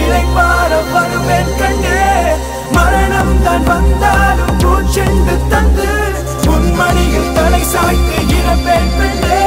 இழைப்பார வருவேன் கண்ணே மரணம் தான் வந்தாலும் பூச்செண்டு தந்து உன்மணியில் தலை சாய்த்து இறப்பேன் பெண்ணே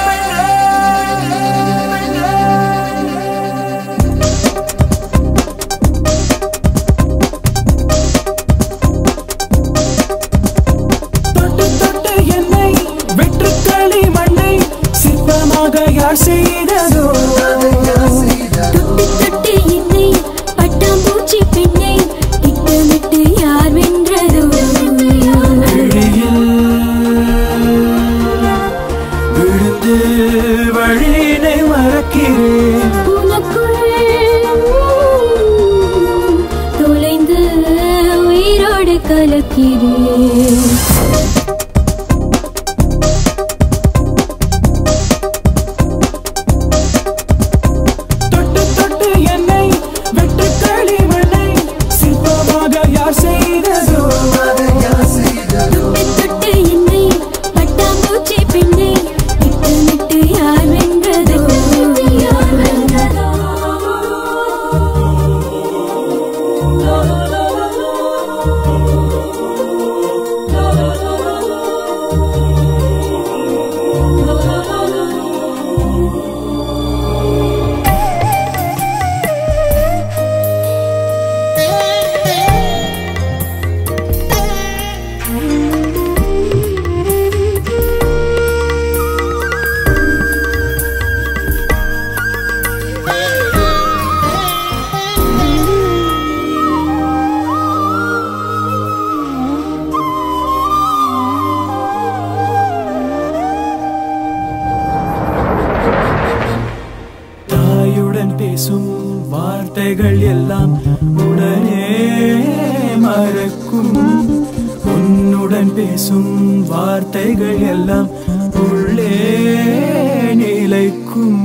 தொட்டு தொட்டு என்னை வெற்று களி மண்ணை சிற்பமாக யார் செய்ததோ தொட்டு தொட்டு என்னை பட்டாம்பூச்சி பெண்ணை திட்டமிட்டு யார் வென்றதோ விழியில் விழுந்து வழியினை மறக்கிறேன் உனக்குள் தொலைந்து உயிரோடு கலக்கிறேன் தொட்டு தொட்டு என்னை வெட்டு களி மண்ணை சிற்பமாக யார் செய்ததோ தொட்டு தொட்டு என்னை பட்டாம்பூச்சி பெண்ணை திட்டமிட்டு யார் வென்றதோ யார் வென்றதோ தாயுடன் பேசும் வார்த்தைகள் எல்லாம் உடனே மறக்கும் உன்னுடன் பேசும் வார்த்தைகள் எல்லாம் உள்ளே நிலைக்கும்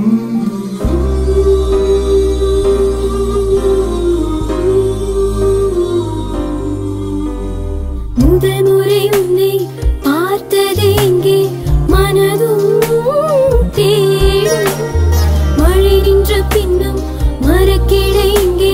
முதல் முறை உன்னை பார்த்தது எங்கே மனதும் தேடும் மழை நின்ற பின்னும் மரக்கிளை எங்கே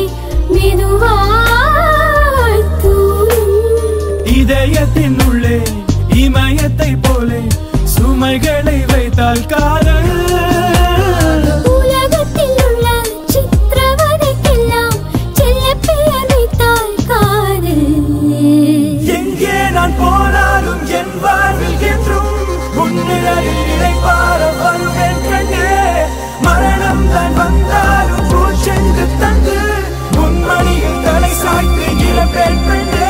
மெதுவாய் தூரும் இதயத்தின் உள்ளே இமயத்தை போலே சுமைகளை வைத்தால் காதல் உலகத்தில் உள்ள சித்திரவதைக்கெல்லாம் செல்லப் பெயர் வைத்தால் காதல் எங்கே நான் போனாலும் என் வாழ்வில் என்றும் உன்னிலையில் இணைப்பார வருவேன் கண்ணே மரணம் தான் வந்தாலும் பூச்சென்று தந்து உன்மணியில் தலை சாய்த்து இழப்பேன் பெண்ணே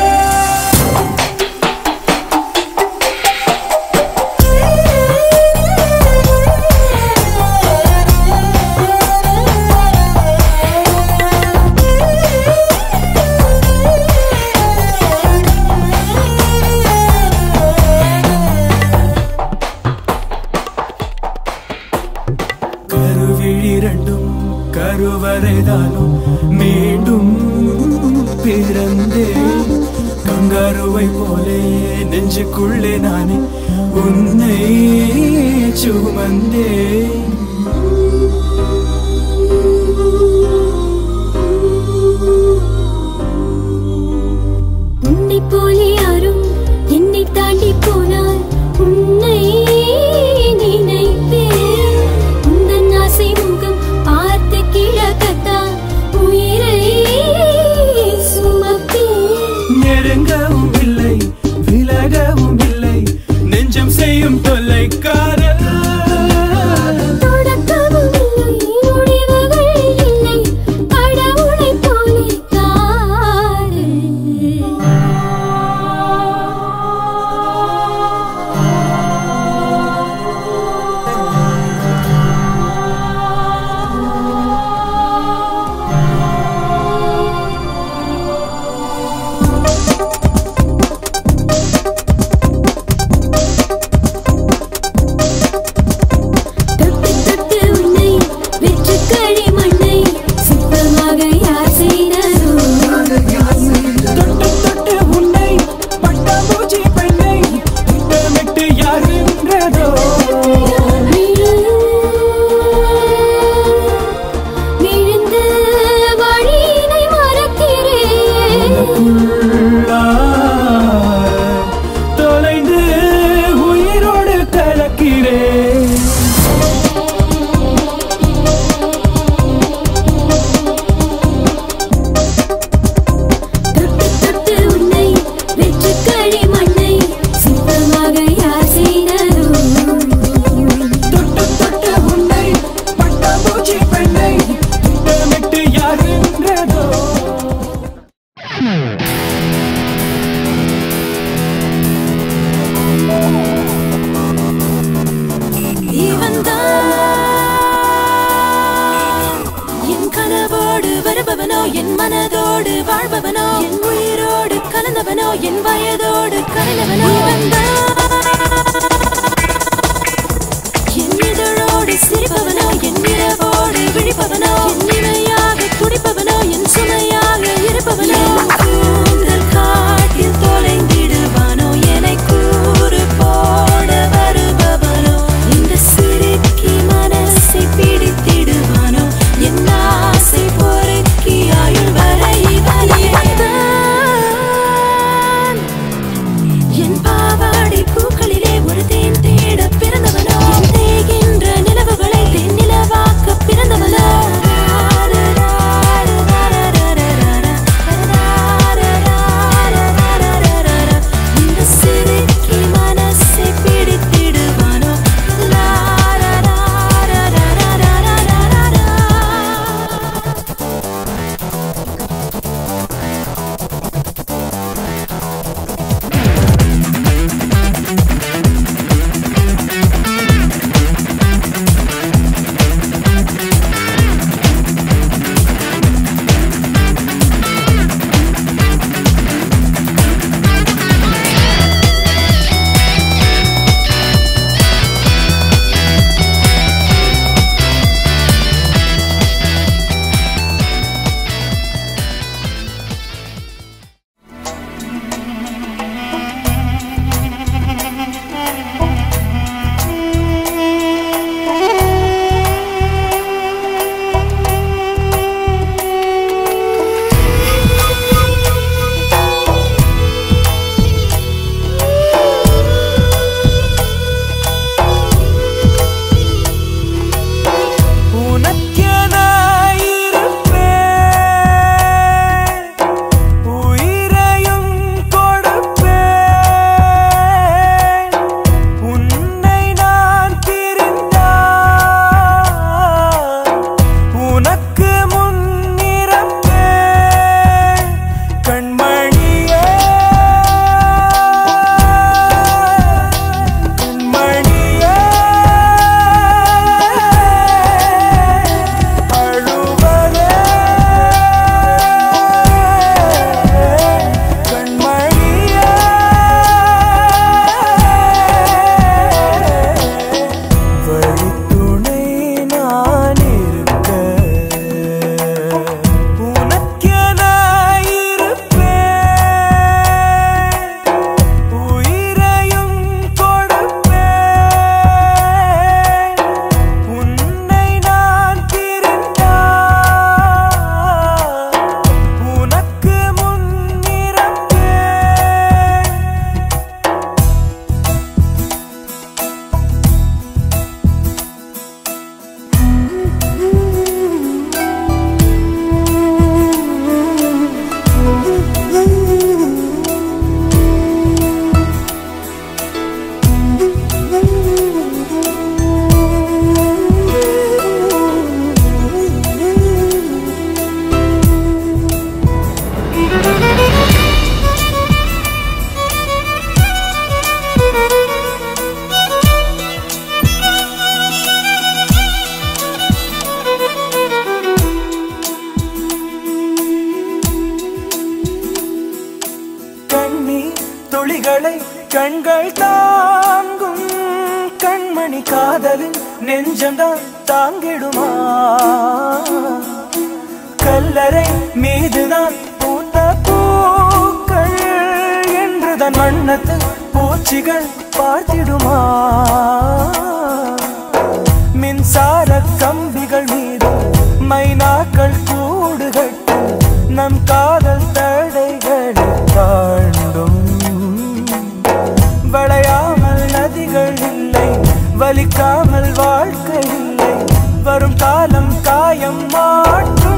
கருவிழிரண்டும் கருவறைதானும் மீண்டும் பிறந்தே கங்காருவை போலே நெஞ்சுக்குள்ளே நானே உன்னை சுமந்தே உன்னை போலே யாரும் என்னை தாண்டி போனால் உன்னை நினைப்பேன் உந்தன் ஆசை முகம் பார்த்து கிழக்கத்தான் உயிரை சுமப்பேன் நெருங்கவும் இல்லை விலகவும் இல்லை நெஞ்சம் செய்யும் தொல்லை காதல் என் வயதோடு கலந்தவனோ என் இதழோடு சிரிப்பவனோ என் இரவோடு விழிப்பவனோ என் இணையாக துடிப்பவனோ என் சுமையாக இருப்பவனோ கூந்தல் காட்டில் தொலைந்திடுவானோ என்னை கூறு போட வருபவனோ இந்த சிறுக்கி மனசை பிடித்திடுவானோ என் ஆசை பொறுக்கி ஆயுள் வரை வலியத்தான் என் பாவாடை பூக்களிலே ஒரு தேன் தேட பிறந்தவனோ என் தேய்கின்ற நிலவுகளை தென் நிலவாக்க பிறந்தவனோ இந்த சிறுக்கி மனசை பிடித்திடுவானோ லா, லா, லா, லா, லா, லா, லா, லா, லா, லா. உனக்கென இருப்பேன் உயிரையும் கொடுப்பேன் உன்னை நான் பிரிந்தால் உனக்கு முன்னிறப்பேன் கண்மணியே கண்மணியே அழுவதே கண்மணியே வழித்துணை நான் இருக்க உனக்கென இருப்பேன் உயிரையும் கொடுப்பேன் உன்னை நான் பிரிந்தால் உனக்கு முன்னிறப்பேன் கண்ணீர் துளிகளை கண்கள் தாங்கும் கண்மணி காதலின் நெஞ்சம்தான் தாங்கிடுமா கல்லறை மீதுதான் பூத்த பூக்கள் என்றுதான் வண்ணத்து பூச்சிகள் பார்த்திடுமா மின்சார கம்பிகள் மீது மைனாக்கள் கூடு கட்டு நம் காதல் தடைகளை தாண்டும் வளையாமல் நதிகள் இல்லை வலிக்காமல் வாழ்க்கை இல்லை வரும் காலம் காயம் மாற்றும்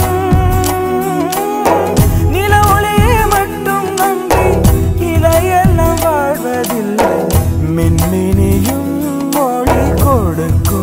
நில ஒளியை மட்டும் நம்பி இலையெல்லாம் வாழ்வதில்லை மின்மினியும் மொழி கொடுக்கும்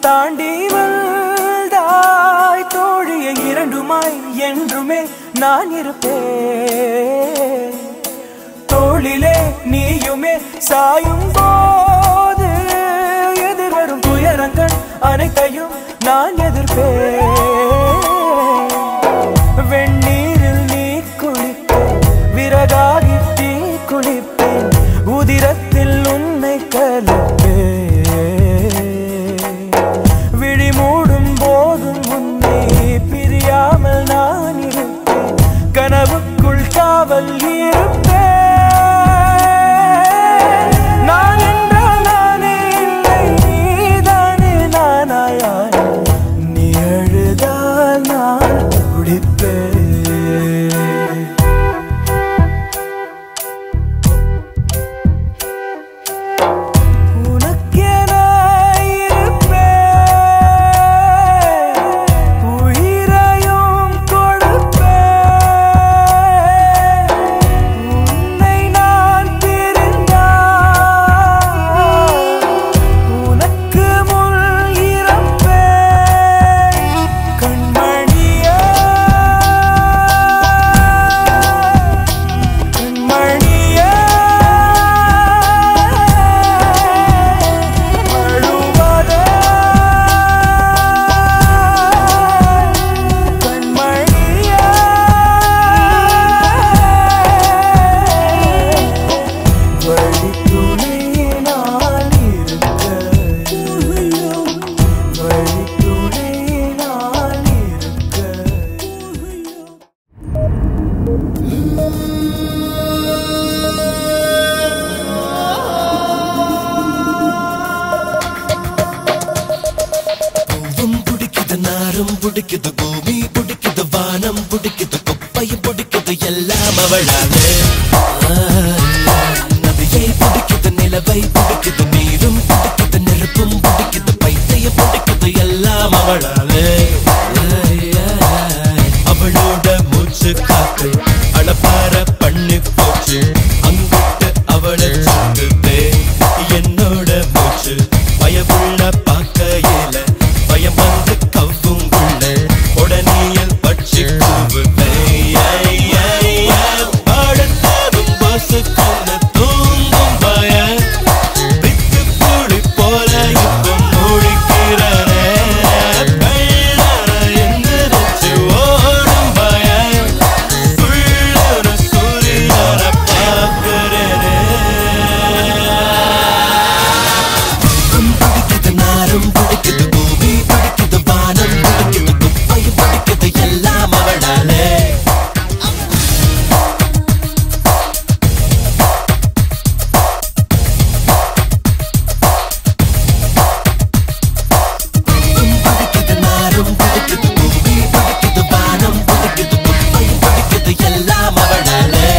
தாண்டி வந்தாய் தோழிய இரண்டுமாய் என்றுமே நான் இருப்பேன் தோளிலே நீயுமே சாயும் போது எதிர்வரும் துயரங்கள் அனைத்தையும் நான் எதிர்ப்பேன் வெந்நீரில் நீ குளிப்பேன் விறகாகி தீ குளிப்பேன் உதிரத்தில் உன்னை கலப்பேன் விழி மூடும் போதும் உன்னை பிரியாமல் நான் இருப்பேன் கனவுக்குள் காவல் இருப்பேன் நான் என்றால் நானே இல்லை நீதானே நானாயாய் நீ அழுதால் நான் துடிப்பேன் உனக்கென இருப்பேன் உயிரையும் கொடுப்பேன் உன்னை நான் பிரிந்தால் உனக்கு முன் இறப்பேன் கண்மணியே கண்மணியே அழுவதே கண்மணியே வழித்துணையினால் இருக்க வழித்துணையினால் இருக்க பூவும் பிடிக்குது நாரும் பிடிக்குது பூமி பிடிக்குது வானம் பிடிக்குது குப்பையும் பிடிக்குது எல்லாம் அவளாலே ஆ, நதியை பிடிக்குது நிலவை பிடிக்குது நீரும் பிடிக்குது நெருப்பும் பிடிக்குது பைத்தையும் பிடிக்குது எல்லாம் அவளாலே அவளோட மூச்சு காத்து அளப்பார பண்ணி போச்சு அங்கிட்டு அவளை சுட்டுதே என்னோட மூச்சு பயமுள்ள பார்க்கையில பயம் வந்து கவ்வும் உள்ள உடனேயில் பட்சி கூவுதே பாடத்தாரும் பாசு கொண்டு தூங்கும் பயம் வித்து புளி போல இப்போ முழிக்கிறனே வெள்ளார எந்திரிச்சு ஓடும் பயம் உள்ளூர சூரியன பார்க்கிறனே பிடிக்குது நாரும் பிடிக்குது பூமி பிடிக்குது வானம் பிடிக்குது குப்பையும் பிடிக்குது எல்லாம் அவளாலே பிடிக்குது நாரும் பிடிக்குது பூமி பிடிக்குது வானம் பிடிக்குது குப்பையும் பிடிக்குது எல்லாம் அவளாலே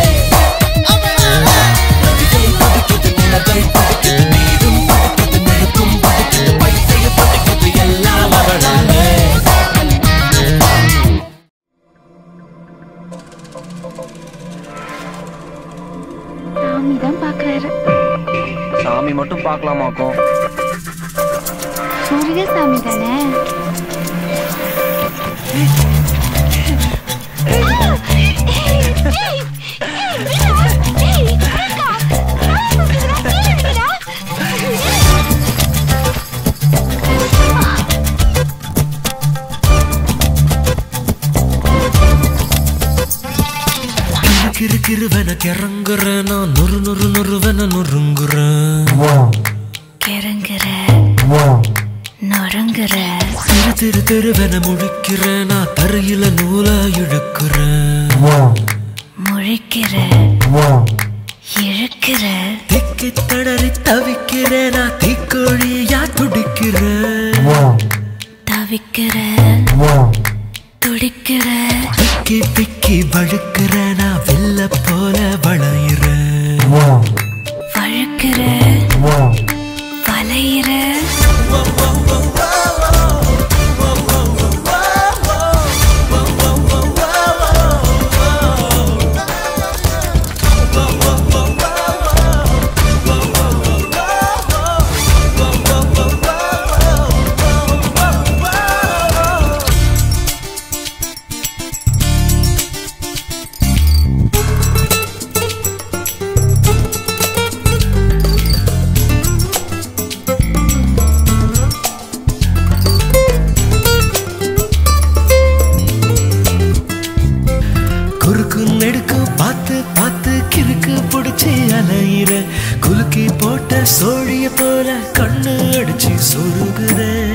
நதியை பிடிக்குது நிலவை பிடிக்குது நீரும் பிடிக்குது நெருப்பும் பிடிக்குது பைத்தையும் பிடிக்குது எல்லாம் அவளாலே சாமி தான் பாக்குறாரு சாமி மட்டும் பார்க்கலாமாக்கும் முருக சாமி தானே கிரு கிருவன கிறங்குறேன் நான் நொறு நொறு நொறுவன நொறுங்குறேன் கிறங்குற நொறுங்குற திரு திரு திருவன முழிக்கிறேன் நான் தரையில நூலா இழுக்கிறேன் முழிக்கிற இழுக்கிற திக்கி தடறி தவிக்கிறேன் நான் தீக்கோழியா துடிக்கிறேன் தவிக்கிற துடிக்கிற பிக்கி பிக்கி வழுக்கிறேன் நான் வெள்ள போல வளையிறேன் வழுக்கிற வளையிற ஆ குறுக்கு நெடுக்கு பார்த்து பார்த்து கிறுக்கு பிடிச்சி அலையிற குலுக்கி போட்ட சோழிய போல கண்ணு அடிச்சு சொருகுற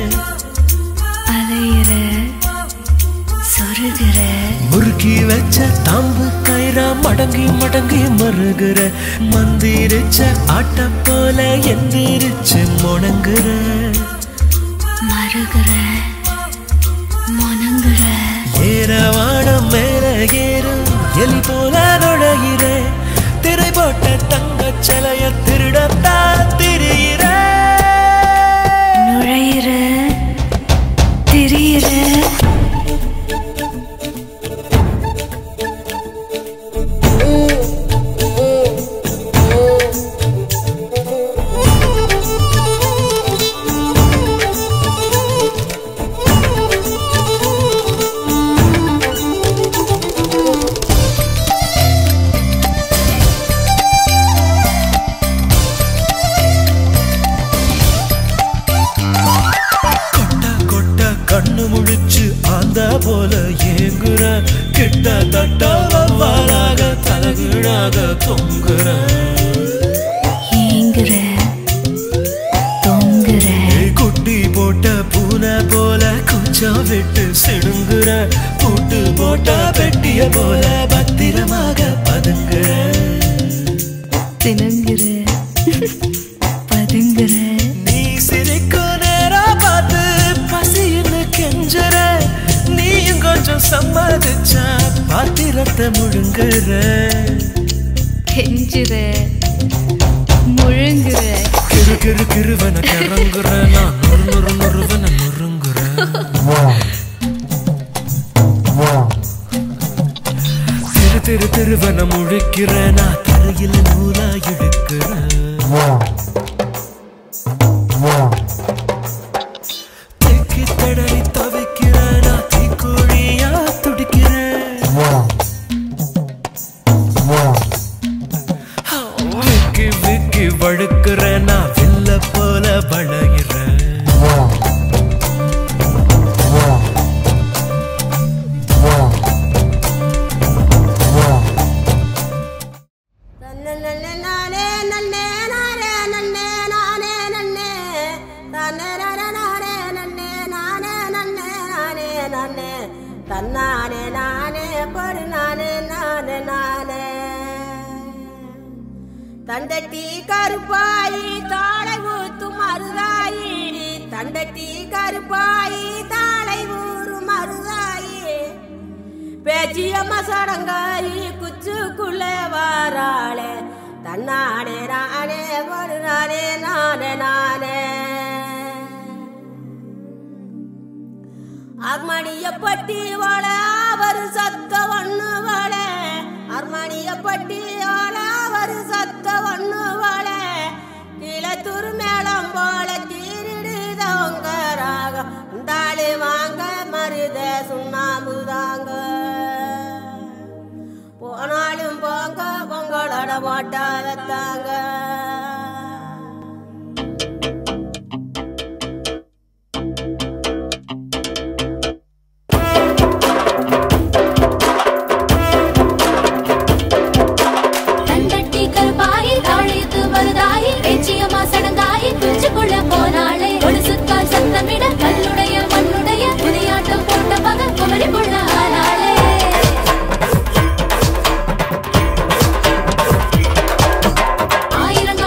அலையிற சொருகிற முறுக்கி வச்ச தாம்பு கயிறா மடங்கி மடங்கி மருகுற மந்திரிச்ச ஆட்ட போல எந்திரிச்சு முணங்குற மருகிற முனங்குற ஏறவானம் மேல ஏறும் எலி போல நுழையிற திரை போட்ட தங்க சிலைய திருடத்தா திரியிற நுழையிற திரியிற கொட்ட கொட்ட கண்ணு முழிச்சு ஆந்த போல ஏங்குற கிட்ட தட்ட வவ்வாலாக தலகீழாக தொங்குற ஏங்குற தொங்குற ஏய், குட்டி போட்ட பூனை போல கொஞ்சம் விட்டு சிடுங்குற பூட்டு போட்ட பெட்டிய போல பத்திரமாக பதுங்குற தினங்குற பதுங்குற நீ சிரிக்கும் நேரம் பார்த்து பசின்னு கெஞ்சுற நீயும் கொஞ்சம் சம்மதிச்சா பாத்திரத்தை முழுங்குற கெஞ்சுற முழுங்குற கிரு கிரு கிருவன கிறங்குற நான் நொறு நொறு நொறுவன நொறுங்குற திரு திரு திருவன முழிக்கிற நான் தரையில் நூலா இழுக்கிறேன் திக்கி தடவி தவிக்கிற நான் தீக்கோழியா துடிக்கிறேன் விக்கி விக்கி வழுக்கிற நான் வில்ல போல வளைகிறேன் நன்னே நானே நன்னே நானே நன்னே நானே நன்னே தன்னே நானே நானே நன்னே நானே நன்னே நானே நன்னே தன்னானே நானே படு நானே நானே நானே தண்டட்டி கருப்பாயி தாளை ஊத்தும் மருதாயி தண்டட்டி கருப்பாயி தாளை ஊறும் மருதாயி பேச்சியம்மா சடங்காயி குச்சுக்குள்ளே வாராளே தன்னானே நானே ஒரு நானே நானே நானே அர்மணிய பட்டி வாழ அவர் சத்த ஒண்ணு வாழ அர்மணிய பட்டி வாழ அவர் சத்த ஒண்ணு வாழ கீழே துரு மேளம் போல தீரிடுதவங்க ராகம் உண்டாளி வாங்க மருத சுண்ணாம்பு தாங்க போனாலும் போங்க பொங்கலோட போட்டா வைத்தாங்க தண்டட்டி கருப்பாயி தாழையத்து மருதாயி பேச்சியம்மா சடங்காயி குஞ்சுக்குள்ள போனாளே ஒரு சுத்தால் சத்தமிட கல்லுடைய மண்ணுடைய புதியாட்டம் போட்ட மக குமரி புள்ள ஆனாளே ஆயிரம்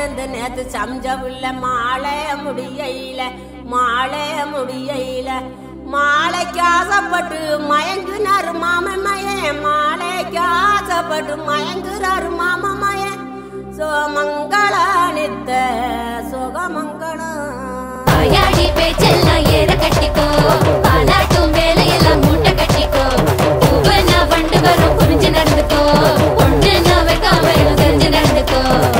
நேர்ந்து நேத்து சம்ஜவுள்ள மாலை முடியையில மாலை முடியையில மாலைக்கு ஆசைப்பட்டு மயங்குனாரு மாமன் மாலைக்கு ஆசைப்பட்டு மயங்குறாரு மாமன் சோமங்கள நித்த சுகமங்களம் வாயாடி பேச்செல்லாம் ஏற கட்டிக்கோ பாலாட்டும் வேலையெல்லாம் மூட்டை கட்டிக்கோ பூவனா வண்டு வரும் புரிஞ்சு நடந்துக்கோ ஒண்ணு நான் வைக்காம எல்லாம் தெரிஞ்சு நடந்துக்கோ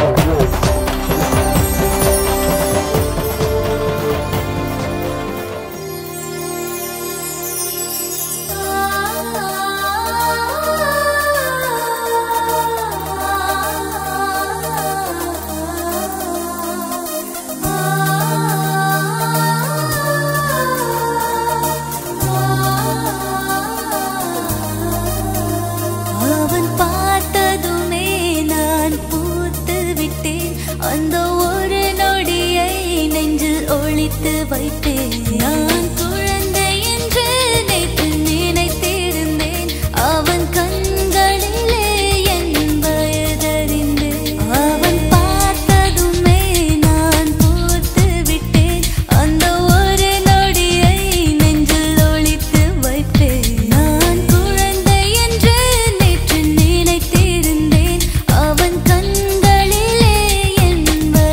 அவன் பார்த்ததுமே நான் பூத்து விட்டேன் அந்த ஒரு நொடியை நெஞ்சில் ஒளித்து வைத்தேன் நான் குழந்தை என்று நேற்று நினைத்திருந்தேன் அவன் கண்களிலே என் வயதறிந்தேன் அவன் பார்த்ததுமே நான் பூத்து விட்டேன் அந்த ஒரு நொடியை நெஞ்சில் ஒளித்து வைப்பேன் நான் குழந்தை என்று நேற்று நினைத்திருந்தேன் அவன் கண்களிலே என்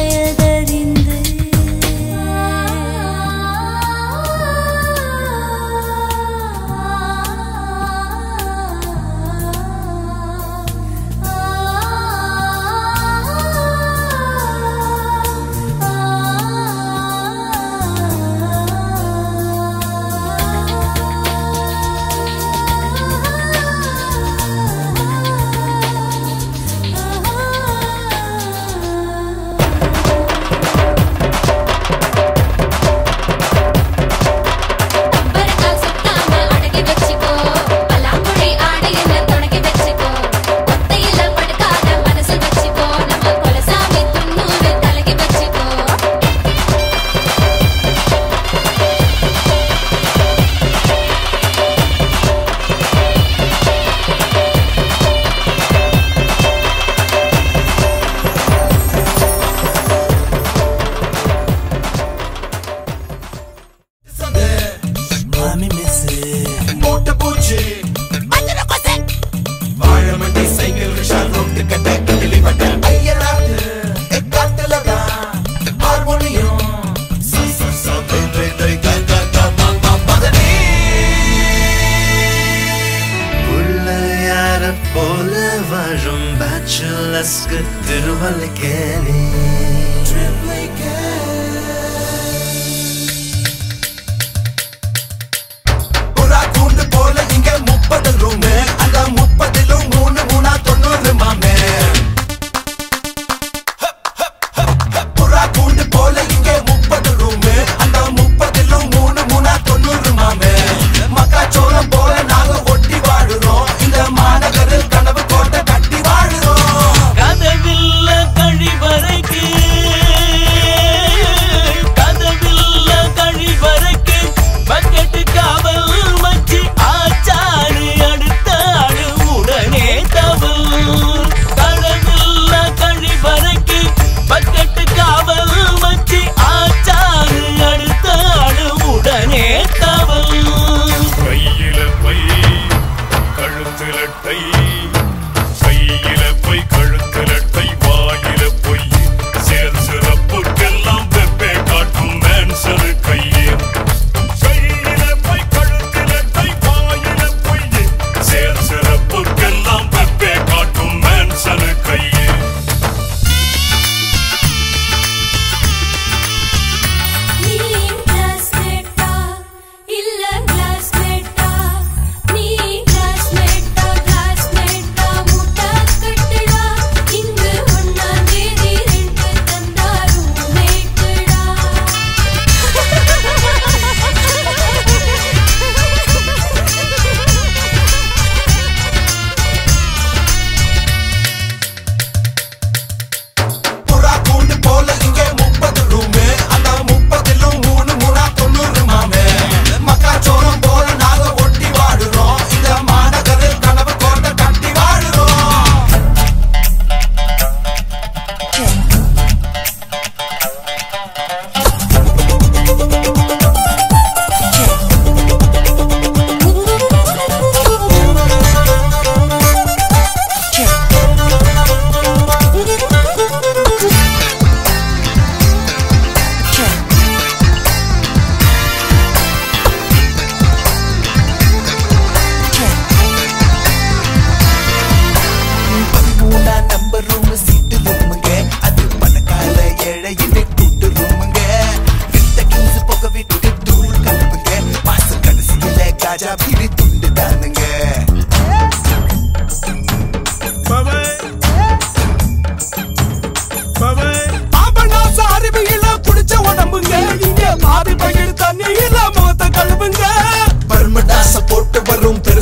பரக்கால் சுத்தாம அடக்கி வச்சுக்கோ பல்லாங்குழி ஆடை என்ன துணக்கி வச்சுக்கோ ஒத்தையில படுக்காத மனசு வச்சுக்கோ நம்ம குலசாமி துண்ணூறு தலைக்கு வச்சுக்கோ மாமி மிஸ்ஸு மூட்டை பூச்சி வாழமண்டி சைக்கிள் ரிக்ஷா ரோட்டு கட்ட கிளி வட்ட ஐயராட்டு எக்காட்டுலதான் ஹார்மோனியம் ச ச ச தை தை தை க க க ம ம மதனி புள்ளையார போல வாழும் பேச்சுலஸ்க்கு திருவல்லிக்கேணி புறா கூண்டு போல இங்க முப்பது ரூமு அந்த முப்பதிலும் மூணு மூணா தொண்ணூறு மாமே புறா கூண்டு போல இங்க முப்பது ரூமு அந்த முப்பதிலும் மூணு மூணா தொண்ணூறு மாமே மக்காச்சோளம் போல நாங்க ஒட்டி வாழுறோம் இந்த மாநகரில் கனவு கோட்டை கட்டி வாழுறோம் கதவில்ல கழிவறைக்கு கதவில்ல கழிவறைக்கு பக்கெட்டு காவல் வச்சு ஆச்சாரு அடுத்த ஆடு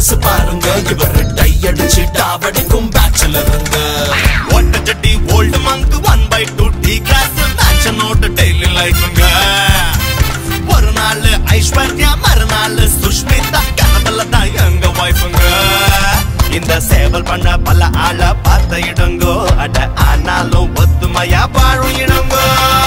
டான்ஸ் பாருங்க இவர் டை அடிச்சு டாவடிக்கும் பேச்சுலருங்க ஒட்ட ஜட்டி Old Monk one by two tea glass match note daily லைஃபுங்க ஒரு நாள் ஐஸ்வர்யா மறுநாள் சுஷ்மிதா கனவுல தான் எங்க வைஃபுங்க இந்த சேவல் பண்ண பல ஆள பார்த்த இடங்கோ அட ஆனாலும் ஒத்துமையா வாழும் இடங்கோ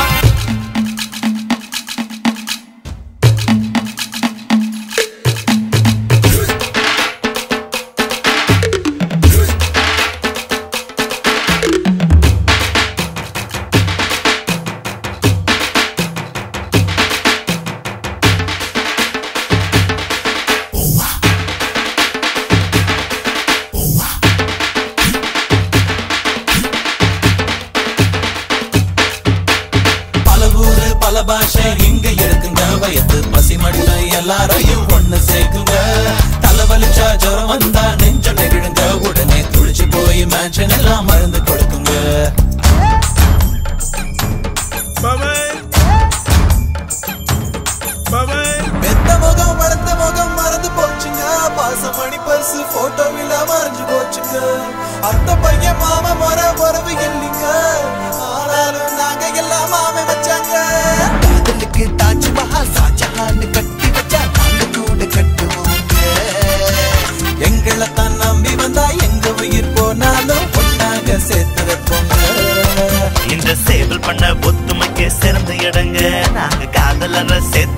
பல ஊரு பல பாஷை இங்க இருக்குங்க வயது பசி மட்டும் எல்லாரையும் ஒண்ணு சேர்க்குங்க தலைவலிச்சா ஜுரம் வந்தா நெஞ்ச நெகிழுங்க உடனே துளிச்சு போய் மேன்ஷன் எல்லாம் மருந்து கொடுக்குங்க பெத்த முகம் வளர்த்த முகம் மறந்து போச்சுங்க பாசமணி பரிசு போட்டோவில் மறைஞ்சு போச்சுங்க அந்த பையன் மாம முற உறவு இல்லைங்க ஆனாலும் நாங்க எல்லாம் மாம வச்சாங்க காதலுக்கு தாஜ்மஹால் ஷாஜஹான் கட்டி வச்சா நாங்க கூட கட்டுவோங்க எங்களை தான் நம்பி வந்தா எங்க உயிர் போனாலும் ஒன்னாக சேர்த்து வைப்போங்க இந்த சேவல் பண்ண ஒத்துமைக்கு சிறந்த இடங்க நாங்க காதலர சேர்த்து